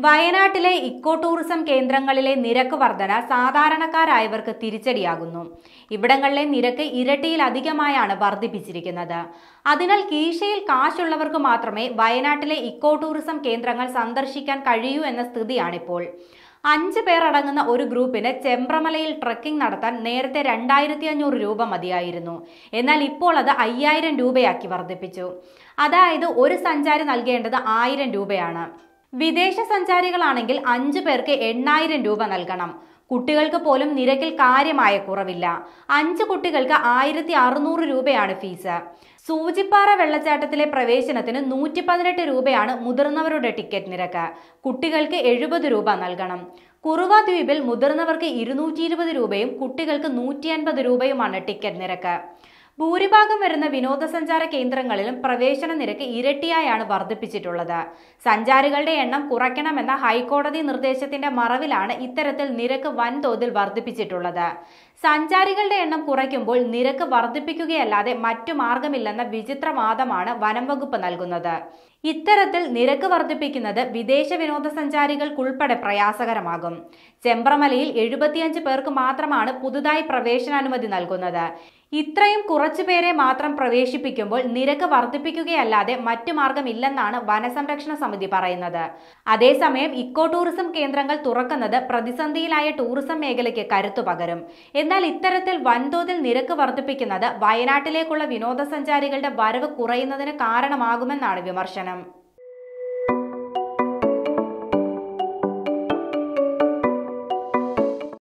വയനാട്ടിലെ eco tourism കേന്ദ്രങ്ങളിലെ നിരക്ക് വർധന സാധാരണക്കാരായവർക്ക് തിരിച്ചടിയാകുന്നു ഇവിടങ്ങളിലെ നിരക്ക് ഇരട്ടിയിലധികമായാണ് വർദ്ധിപ്പിച്ചിരിക്കുന്നത് അതിനാൽ കീശയിൽ കാശുള്ളവർക്ക് മാത്രമേ വയനാട്ടിലെ ഇക്കോ ടൂറിസം കേന്ദ്രങ്ങൾ സന്ദർശിക്കാൻ കഴിയൂ എന്ന സ്ഥിതിയാണിപ്പോൾ അഞ്ച് പേർ അടങ്ങുന്ന ഒരു ഗ്രൂപ്പിന് ചെമ്പ്രമലയിൽ ട്രക്കിംഗ് നടത്താൻ നേരത്തെ രണ്ടായിരത്തി അഞ്ഞൂറ് രൂപ മതിയായിരുന്നു എന്നാൽ ഇപ്പോൾ അത് അയ്യായിരം രൂപയാക്കി വർദ്ധിപ്പിച്ചു അതായത് ഒരു സഞ്ചാരി നൽകേണ്ടത് ആയിരം രൂപയാണ് വിദേശ സഞ്ചാരികളാണെങ്കിൽ അഞ്ചു പേർക്ക് എണ്ണായിരം രൂപ നൽകണം കുട്ടികൾക്ക് പോലും നിരക്കിൽ കാര്യമായ കുറവില്ല അഞ്ച് കുട്ടികൾക്ക് ആയിരത്തി അറുന്നൂറ് രൂപയാണ് ഫീസ് സൂചിപ്പാറ വെള്ളച്ചാട്ടത്തിലെ പ്രവേശനത്തിന് നൂറ്റി പതിനെട്ട് രൂപയാണ് മുതിർന്നവരുടെ ടിക്കറ്റ് നിരക്ക് കുട്ടികൾക്ക് എഴുപത് രൂപ നൽകണം കുറുവ ദ്വീപിൽ മുതിർന്നവർക്ക് ഇരുന്നൂറ്റി ഇരുപത് രൂപയും കുട്ടികൾക്ക് നൂറ്റി അൻപത് രൂപയുമാണ് ടിക്കറ്റ് നിരക്ക് ഭൂരിഭാഗം വരുന്ന വിനോദസഞ്ചാര കേന്ദ്രങ്ങളിലും പ്രവേശന നിരക്ക് ഇരട്ടിയായാണ് വർദ്ധിപ്പിച്ചിട്ടുള്ളത് സഞ്ചാരികളുടെ എണ്ണം കുറയ്ക്കണമെന്ന ഹൈക്കോടതി നിർദ്ദേശത്തിന്റെ മറവിലാണ് ഇത്തരത്തിൽ നിരക്ക് വൻതോതിൽ വർദ്ധിപ്പിച്ചിട്ടുള്ളത് സഞ്ചാരികളുടെ എണ്ണം കുറയ്ക്കുമ്പോൾ നിരക്ക് വർദ്ധിപ്പിക്കുകയല്ലാതെ മറ്റു മാർഗമില്ലെന്ന വിചിത്രവാദമാണ് വനം വകുപ്പ് നൽകുന്നത് ഇത്തരത്തിൽ നിരക്ക് വർദ്ധിപ്പിക്കുന്നത് വിദേശ വിനോദസഞ്ചാരികൾക്കുൾപ്പെടെ പ്രയാസകരമാകും ചെമ്പ്രമലയിൽ എഴുപത്തിയഞ്ച് പേർക്ക് മാത്രമാണ് പുതുതായി പ്രവേശനാനുമതി നൽകുന്നത് ഇത്രയും കുറച്ചു പേരെ മാത്രം പ്രവേശിപ്പിക്കുമ്പോൾ നിരക്ക് വർദ്ധിപ്പിക്കുകയല്ലാതെ മറ്റു മാർഗമില്ലെന്നാണ് വനസംരക്ഷണ സമിതി പറയുന്നത് അതേസമയം ഇക്കോ ടൂറിസം കേന്ദ്രങ്ങൾ തുറക്കുന്നത് പ്രതിസന്ധിയിലായ ടൂറിസം മേഖലയ്ക്ക് കരുത്തു പകരും എന്നാൽ ഇത്തരത്തിൽ വൻതോതിൽ നിരക്ക് വർദ്ധിപ്പിക്കുന്നത് വയനാട്ടിലേക്കുള്ള വിനോദസഞ്ചാരികളുടെ വരവ് കുറയുന്നതിന് കാരണമാകുമെന്നാണ് വിമർശനം